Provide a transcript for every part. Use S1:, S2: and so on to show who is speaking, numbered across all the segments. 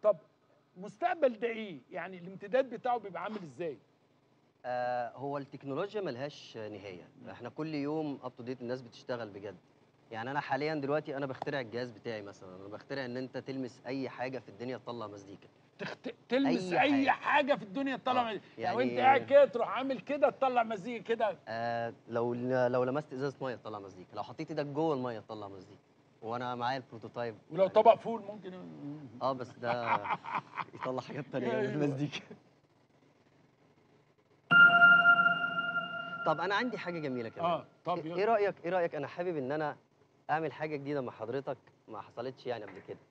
S1: طب مستقبل ده ايه يعني الامتداد بتاعه بيبقى عامل ازاي
S2: آه هو التكنولوجيا ملهاش نهايه احنا كل يوم اب تو ديت الناس بتشتغل بجد يعني انا حاليا دلوقتي انا بخترع الجهاز بتاعي مثلا انا بخترع ان انت تلمس اي حاجه في الدنيا تطلع مزيكا
S1: تخت... تلمس
S2: أي
S1: اي,
S2: حاجة.
S1: حاجه في الدنيا تطلع
S2: آه،
S1: مزيكا يعني
S2: يعني-
S1: وانت قاعد كده تروح عامل كده تطلع مزيكا كده
S2: آه لو لو لمست ازازه ميه تطلع مزيكا لو حطيت ايدك جوه الميه تطلع مزيكا وانا معايا البروتوتايب
S1: ولو
S2: يعني-
S1: طبق فول ممكن
S2: اه بس ده يطلع حاجات تانية
S1: أيوة.
S2: بالمزيكا طب انا عندي حاجه جميله كمان
S1: اه طب
S2: ايه
S1: يلا.
S2: رايك ايه رايك انا حابب ان انا اعمل حاجه جديده مع حضرتك ما حصلتش يعني قبل كده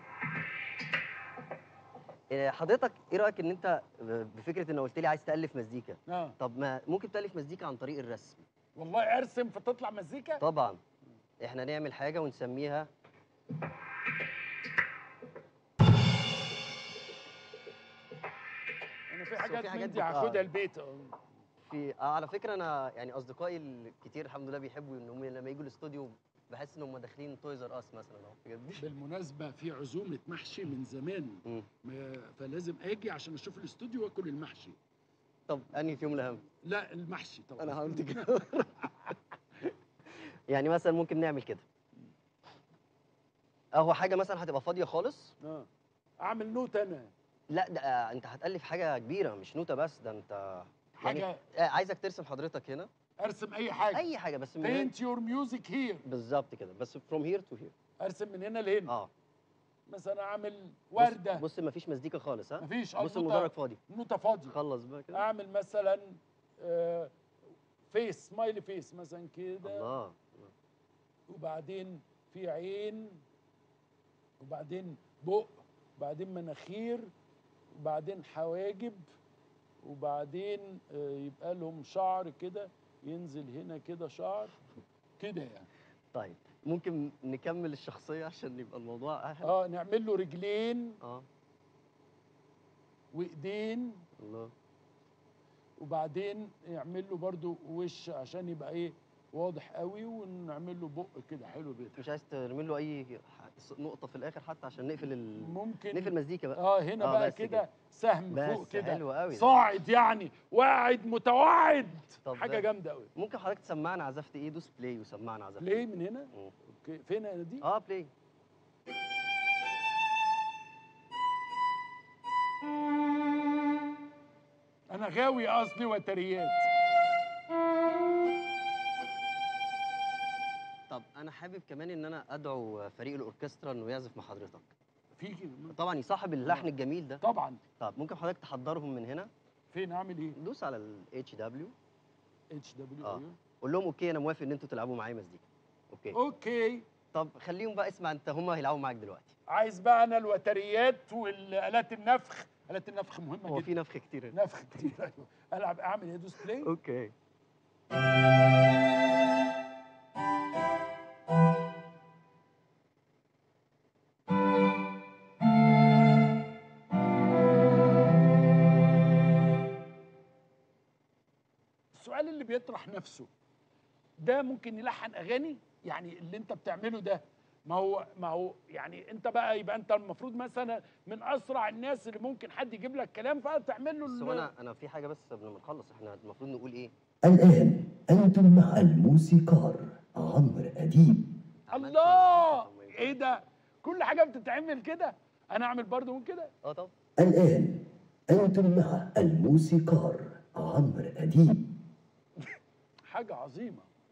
S2: إيه حضرتك ايه رايك ان انت بفكره ان قلت لي عايز تالف مزيكا
S1: اه
S2: طب ما ممكن تالف مزيكا عن طريق الرسم
S1: والله ارسم فتطلع مزيكا
S2: طبعا احنا نعمل حاجه ونسميها
S1: انا في
S2: في
S1: حاجات,
S2: حاجات
S1: من دي
S2: بت- آه.
S1: هاخدها البيت آه.
S2: في آه على فكره انا يعني اصدقائي الكتير الحمد لله بيحبوا ان هم لما يجوا الاستوديو بحس ان هم داخلين تويز ار اس مثلا اهو بجد
S1: بالمناسبه في عزومه محشي من زمان
S2: مم.
S1: ما- فلازم اجي عشان اشوف الاستوديو واكل المحشي
S2: طب انهي فيهم الاهم
S1: لا المحشي طبعا
S2: انا عملت كده يعني مثلا ممكن نعمل كده اهو حاجه مثلا هتبقى فاضيه خالص
S1: اه اعمل نوت انا
S2: لا ده آه، انت هتالف حاجه كبيره مش نوته بس ده انت يعني
S1: حاجه
S2: آه، عايزك ترسم حضرتك هنا
S1: ارسم اي حاجه
S2: اي حاجه بس من هنا
S1: بينت يور ميوزك هير
S2: بالظبط كده بس فروم هير تو هير
S1: ارسم من هنا لهنا
S2: اه
S1: مثلا اعمل
S2: بص-
S1: ورده
S2: بص مفيش مزيكا خالص ها
S1: مفيش
S2: بص
S1: آه،
S2: المدرج
S1: نوتة-
S2: فاضي
S1: نوتة فاضيه
S2: خلص بقى كده
S1: اعمل مثلا آه، فيس سمايلي فيس مثلا كده
S2: الله
S1: وبعدين في عين وبعدين بق وبعدين مناخير وبعدين حواجب وبعدين آه، يبقى لهم شعر كده ينزل هنا كده شعر كده يعني
S2: طيب ممكن نكمل الشخصيه عشان يبقى الموضوع اهل
S1: اه نعمل له رجلين
S2: اه
S1: وايدين
S2: الله
S1: وبعدين يعمل له برضو وش عشان يبقى ايه واضح قوي ونعمل له بق كده حلو بيضحك
S2: مش عايز ترمي له اي ح- نقطه في الاخر حتى عشان نقفل ال...
S1: ممكن
S2: نقفل مزيكا بقى
S1: اه هنا
S2: آه،
S1: بقى
S2: بس
S1: كده
S2: كده.
S1: سهم فوق
S2: بس
S1: كده
S2: حلو قوي ده.
S1: صاعد يعني واعد متوعد
S2: طب
S1: حاجه
S2: ده-
S1: جامده قوي
S2: ممكن حضرتك تسمعنا عزفت ايه دوس بلاي وسمعنا عزفت
S1: ليه من هنا
S2: مم.
S1: اوكي فين انا دي
S2: اه بلاي
S1: انا غاوي اصلي وتريات
S2: طب انا حابب كمان ان انا ادعو فريق الاوركسترا انه يعزف مع حضرتك
S1: في كده
S2: طبعا يصاحب اللحن الجميل ده
S1: طبعا
S2: طب ممكن حضرتك تحضرهم من هنا
S1: فين اعمل ايه
S2: دوس على الاتش دبليو
S1: اتش دبليو
S2: آه. قول لهم اوكي انا موافق ان انتوا تلعبوا معايا مزيكا اوكي
S1: اوكي
S2: طب خليهم بقى اسمع انت هم هيلعبوا معاك دلوقتي
S1: عايز بقى انا الوتريات والالات النفخ الات النفخ مهمه
S2: هو
S1: جدا
S2: في نفخ كتير هنا
S1: نفخ كتير ايوه العب اعمل ايه دوس بلاي
S2: اوكي
S1: السؤال اللي بيطرح نفسه ده ممكن يلحن اغاني يعني اللي انت بتعمله ده ما هو ما هو يعني انت بقى يبقى انت المفروض مثلا من اسرع الناس اللي ممكن حد يجيب لك كلام فتعمل له
S2: بس
S1: ال-
S2: هو انا انا في حاجه بس قبل ما نخلص احنا المفروض نقول ايه
S3: الآن أنتم مع الموسيقار عمرو أديب
S2: عملت
S1: الله
S2: مزيكا، طب ما ينفعش.
S1: ايه ده كل حاجه بتتعمل كده انا اعمل برضو من كده
S2: اه طب
S3: الآن أنتم مع الموسيقار عمرو أديب
S1: حاجه عظيمه